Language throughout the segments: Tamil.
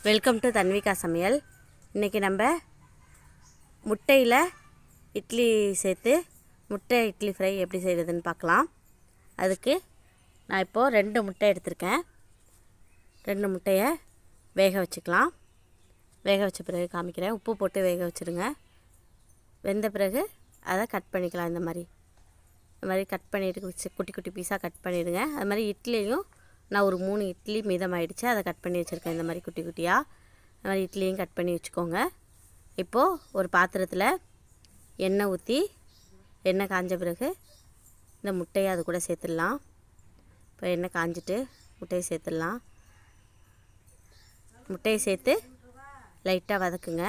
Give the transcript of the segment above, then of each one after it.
வெல்கம் டு தன்விகா சமையல் இன்றைக்கி நம்ம முட்டையில் இட்லி சேர்த்து முட்டை இட்லி ஃப்ரை எப்படி செய்கிறதுன்னு பார்க்கலாம் அதுக்கு நான் இப்போது ரெண்டு முட்டை எடுத்திருக்கேன் ரெண்டு முட்டையை வேக வச்சுக்கலாம் வேக வச்ச பிறகு காமிக்கிறேன் உப்பு போட்டு வேக வச்சுருங்க வெந்த பிறகு அதை கட் பண்ணிக்கலாம் இந்த மாதிரி இந்த மாதிரி கட் பண்ணிட்டு வச்சு குட்டி குட்டி பீஸாக கட் பண்ணிவிடுங்க அது மாதிரி இட்லியும் நான் ஒரு மூணு இட்லி மீதமாயிடுச்சு அதை கட் பண்ணி வச்சுருக்கேன் இந்த மாதிரி குட்டி குட்டியாக இந்த மாதிரி இட்லியும் கட் பண்ணி வச்சுக்கோங்க இப்போது ஒரு பாத்திரத்தில் எண்ணெய் ஊற்றி எண்ணெய் காஞ்ச பிறகு இந்த முட்டையை அது கூட சேர்த்துடலாம் இப்போ எண்ணெய் காஞ்சிட்டு முட்டையை சேர்த்துடலாம் முட்டையை சேர்த்து லைட்டாக வதக்குங்க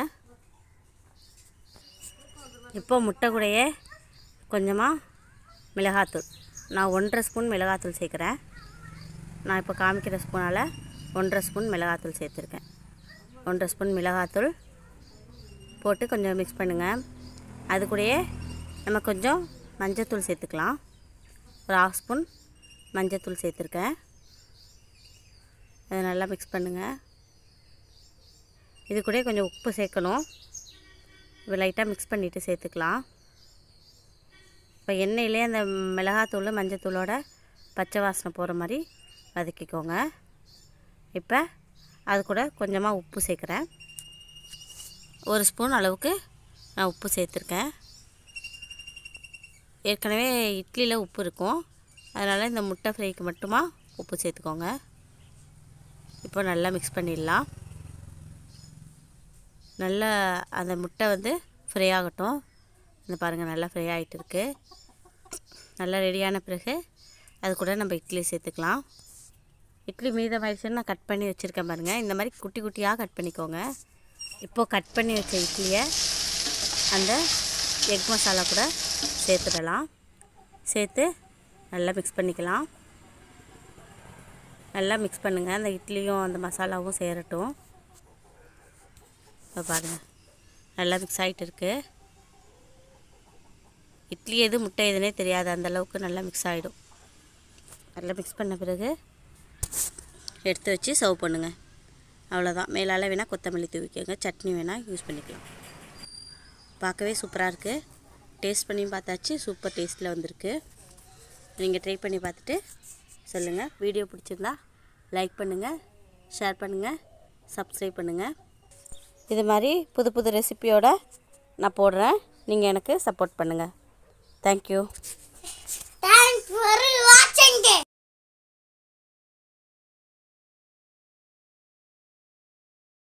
இப்போ முட்டை கூடயே கொஞ்சமாக மிளகாத்தூள் நான் ஒன்றரை ஸ்பூன் மிளகாத்தூள் சேர்க்குறேன் நான் இப்போ காமிக்கிற ஸ்பூனால் ஒன்றரை ஸ்பூன் மிளகாத்தூள் சேர்த்துருக்கேன் ஒன்றரை ஸ்பூன் மிளகாத்தூள் போட்டு கொஞ்சம் மிக்ஸ் பண்ணுங்கள் அது கூடயே நம்ம கொஞ்சம் மஞ்சத்தூள் சேர்த்துக்கலாம் ஒரு ஹாஃப் ஸ்பூன் மஞ்சத்தூள் சேர்த்துருக்கேன் அதை நல்லா மிக்ஸ் பண்ணுங்கள் இது கூட கொஞ்சம் உப்பு சேர்க்கணும் இப்போ லைட்டாக மிக்ஸ் பண்ணிவிட்டு சேர்த்துக்கலாம் இப்போ எண்ணெயிலே அந்த மிளகாத்தூள் மஞ்சத்தூளோட பச்சை வாசனை போகிற மாதிரி வதக்கிக்கோங்க இப்போ அது கூட கொஞ்சமாக உப்பு சேர்க்குறேன் ஒரு ஸ்பூன் அளவுக்கு நான் உப்பு சேர்த்துருக்கேன் ஏற்கனவே இட்லியில் உப்பு இருக்கும் அதனால் இந்த முட்டை ஃப்ரைக்கு மட்டுமா உப்பு சேர்த்துக்கோங்க இப்போ நல்லா மிக்ஸ் பண்ணிடலாம் நல்லா அந்த முட்டை வந்து ஃப்ரை ஆகட்டும் இந்த பாருங்கள் நல்லா ஃப்ரை ஆகிட்டு இருக்கு நல்லா ரெடியான பிறகு அது கூட நம்ம இட்லி சேர்த்துக்கலாம் இட்லி மீதமாயிடுச்சுன்னு நான் கட் பண்ணி வச்சுருக்கேன் பாருங்கள் இந்த மாதிரி குட்டி குட்டியாக கட் பண்ணிக்கோங்க இப்போது கட் பண்ணி வச்ச இட்லியை அந்த எக் மசாலா கூட சேர்த்துடலாம் சேர்த்து நல்லா மிக்ஸ் பண்ணிக்கலாம் நல்லா மிக்ஸ் பண்ணுங்கள் அந்த இட்லியும் அந்த மசாலாவும் சேரட்டும் இப்போ பாருங்கள் நல்லா மிக்ஸ் ஆகிட்டு இருக்கு இட்லி எது முட்டை எதுனே தெரியாது அந்த அளவுக்கு நல்லா மிக்ஸ் ஆகிடும் நல்லா மிக்ஸ் பண்ண பிறகு எடுத்து வச்சு சர்வ் பண்ணுங்கள் அவ்வளோதான் மேலால் வேணால் கொத்தமல்லி தூவிக்கோங்க சட்னி வேணால் யூஸ் பண்ணிக்கலாம் பார்க்கவே சூப்பராக இருக்குது டேஸ்ட் பண்ணி பார்த்தாச்சு சூப்பர் டேஸ்ட்டில் வந்திருக்கு நீங்கள் ட்ரை பண்ணி பார்த்துட்டு சொல்லுங்கள் வீடியோ பிடிச்சிருந்தா லைக் பண்ணுங்கள் ஷேர் பண்ணுங்கள் சப்ஸ்கிரைப் பண்ணுங்கள் இது மாதிரி புது புது ரெசிபியோட நான் போடுறேன் நீங்கள் எனக்கு சப்போர்ட் பண்ணுங்கள் தேங்க்யூ Thanks for